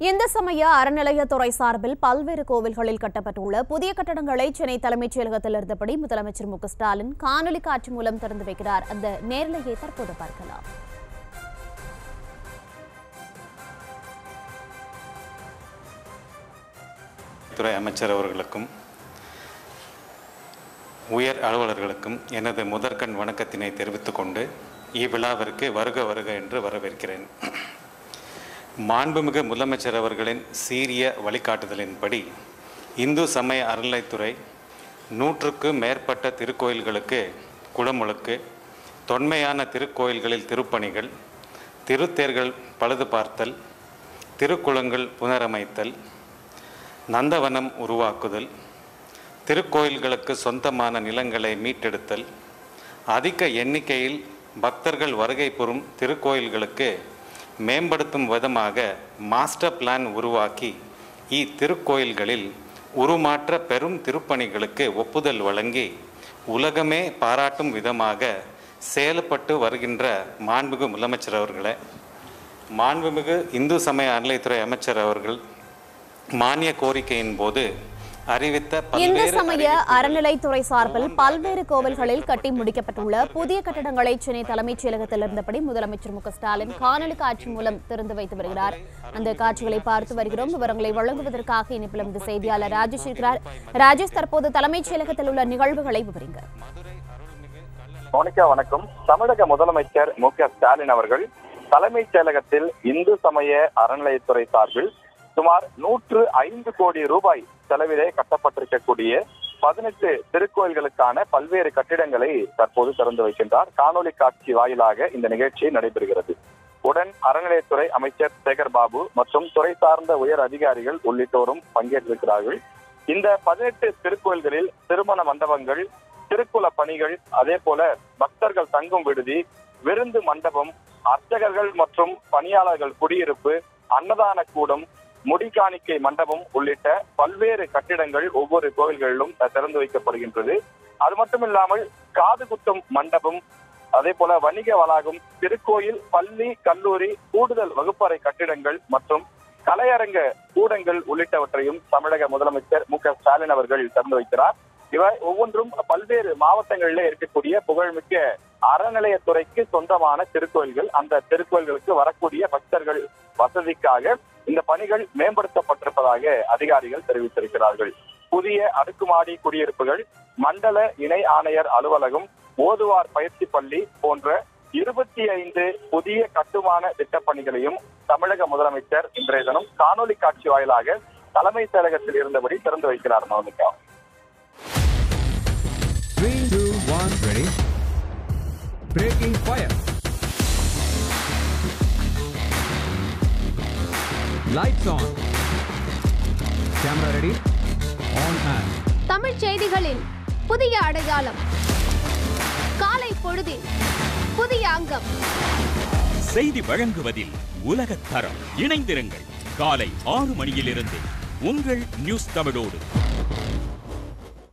இந்து சமய அறநிலையத்துறை சார்பில் பல்வேறு கோவில்களில் கட்டப்பட்டுள்ள புதிய கட்டடங்களை சென்னை தலைமைச் செயலகத்தில் இருந்தபடி முதலமைச்சர் மு க ஸ்டாலின் காணொலி காட்சி மூலம் திறந்து வைக்கிறார் அந்த நேரலையை தற்போது பார்க்கலாம் துறை அமைச்சர் அவர்களுக்கும் உயர் அலுவலர்களுக்கும் எனது முதற்கண் வணக்கத்தினை தெரிவித்துக் கொண்டு இவ்விழாவிற்கு வருக வருக என்று வரவேற்கிறேன் மாண்புமிகு முதலமைச்சர் அவர்களின் சீரிய வழிகாட்டுதலின்படி இந்து சமய அறநிலைத்துறை நூற்றுக்கு மேற்பட்ட திருக்கோயில்களுக்கு குடமுழுக்கு தொன்மையான திருக்கோயில்களில் திருப்பணிகள் திருத்தேர்கள் பழுது பார்த்தல் திருக்குளங்கள் புனரமைத்தல் நந்தவனம் உருவாக்குதல் திருக்கோயில்களுக்கு சொந்தமான நிலங்களை மீட்டெடுத்தல் அதிக எண்ணிக்கையில் பக்தர்கள் வருகை பெறும் திருக்கோயில்களுக்கு மேம்படுத்தும் விதமாக மாஸ்டர் பிளான் உருவாக்கி இத்திருக்கோயில்களில் உருமாற்ற பெரும் திருப்பணிகளுக்கு ஒப்புதல் வழங்கி உலகமே பாராட்டும் விதமாக செயல்பட்டு வருகின்ற மாண்புமிகு முதலமைச்சர் அவர்களே மாண்புமிகு இந்து சமய அறநிலைத்துறை அமைச்சர் அவர்கள் மானிய கோரிக்கையின் போது அறிவித்த இந்து பல்வேறு சமய அறிவிப்புகள் அறநிலைத்துறை சார்பில் பல்வேறு கோவில்களில் கட்டி முடிக்கப்பட்டுள்ள புதிய கட்டடங்களை சென்னை தலைமைச் செயலகத்தில் இருந்தபடி முதலமைச்சர் மு க ஸ்டாலின் காணொலி காட்சி மூலம் திறந்து வைத்து வருகிறார் அந்த காட்சிகளை பார்த்து வருகிறோம் விவரங்களை வழங்குவதற்காக இனிப்பில் இந்த செய்தியாளர் ராஜேஷ் இருக்கிறார் ராஜேஷ் தற்போது தலைமைச் செயலகத்தில் உள்ள நிகழ்வுகளை விவரிங்க மோனிகா வணக்கம் தமிழக முதலமைச்சர் மு க ஸ்டாலின் அவர்கள் தலைமைச் செயலகத்தில் இந்து சமய அறநிலையத்துறை சார்பில் சுமார் நூற்று ஐந்து கோடி ரூபாய் செலவிலே கட்டப்பட்டிருக்கக்கூடிய பதினெட்டு திருக்கோயில்களுக்கான பல்வேறு கட்டிடங்களை தற்போது திறந்து வைக்கின்றார் காணொலி காட்சி வாயிலாக இந்த நிகழ்ச்சி நடைபெறுகிறது உடன் அறநிலையத்துறை அமைச்சர் சேகர் பாபு மற்றும் துறை சார்ந்த உயர் அதிகாரிகள் உள்ளிட்டோரும் பங்கேற்றிருக்கிறார்கள் இந்த பதினெட்டு திருக்கோயில்களில் திருமண மண்டபங்கள் திருக்குல பணிகள் அதே போல பக்தர்கள் தங்கும் விடுதி விருந்து மண்டபம் அர்ச்சகர்கள் மற்றும் பணியாளர்கள் குடியிருப்பு அன்னதான கூடம் முடிகாணிக்கை மண்டபம் உள்ளிட்ட பல்வேறு கட்டிடங்கள் ஒவ்வொரு கோவில்களிலும் திறந்து வைக்கப்படுகின்றது அது மட்டும் இல்லாமல் காது குத்தும் மண்டபம் அதே போல வணிக வளாகம் திருக்கோயில் பள்ளி கல்லூரி கூடுதல் வகுப்பறை கட்டிடங்கள் மற்றும் கலையரங்க கூடங்கள் உள்ளிட்டவற்றையும் தமிழக முதலமைச்சர் மு க ஸ்டாலின் அவர்கள் திறந்து வைக்கிறார் இவை ஒவ்வொன்றும் பல்வேறு மாவட்டங்களிலே இருக்கக்கூடிய புகழ்மிக்க அறநிலையத்துறைக்கு சொந்தமான திருக்கோயில்கள் அந்த திருக்கோயில்களுக்கு வரக்கூடிய பக்தர்கள் வசதிக்காக இந்த பணிகள் மேம்படுத்தப்பட்டிருப்பதாக அதிகாரிகள் தெரிவித்திருக்கிறார்கள் புதிய அடுக்குமாடி குடியிருப்புகள் மண்டல இணை ஆணையர் அலுவலகம் ஓதுவார் பயிற்சி பள்ளி போன்ற இருபத்தி ஐந்து புதிய கட்டுமான திட்டப்பணிகளையும் தமிழக முதலமைச்சர் இன்றைய தினம் காணொலி காட்சி வாயிலாக தலைமைச் செயலகத்தில் இருந்தபடி திறந்து வைக்கிறார் Mounika Three, two, one, ready. Breaking fire. Lights on. Camera ready. On and. Tamil செய்திகளின் புதிய அடையாளம் காலை பொழுதில் புதிய அங்கம் செய்தி வழங்குவதில் உலகத் தரம் இணைந்திருங்கள் காலை ஆறு மணியிலிருந்து உங்கள் நியூஸ் தமிழோடு